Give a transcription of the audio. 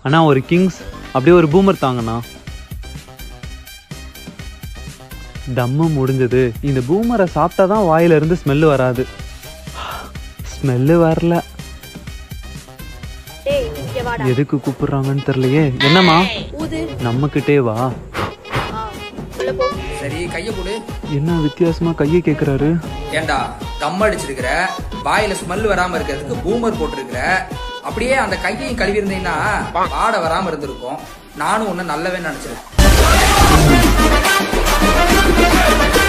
அண்ணா ஒரு கிங்ஸ் அப்படியே ஒரு பூமர் தாங்கண்ணா தம்மு முடிஞ்சது இந்த பூமரை சாப்பிட்டா தான் வாயில இருந்து ஸ்மெல்லு வராது ஸ்மெல்லு வரல டேய் இங்க வாடா எதுக்கு கூப்பிடுறாங்கன்னு தெரியலையே என்னம்மா ஊது நம்ம கிட்டே வா ஆ உள்ள போ சரி கைய கொடு என்ன வித்தியாசமா கையை கேக்குறாரு ஏண்டா தம் அடிச்சிருக்கிற வாயில ஸ்மெல் வராம இருக்கிறதுக்கு பூமர் போட்டிருக்கிற அப்படியே அந்த கையையும் கழுவி இருந்தீங்கன்னா வாட வராம இருந்திருக்கும் நானும் ஒன்னு நல்லவே நினைச்சிருக்கேன்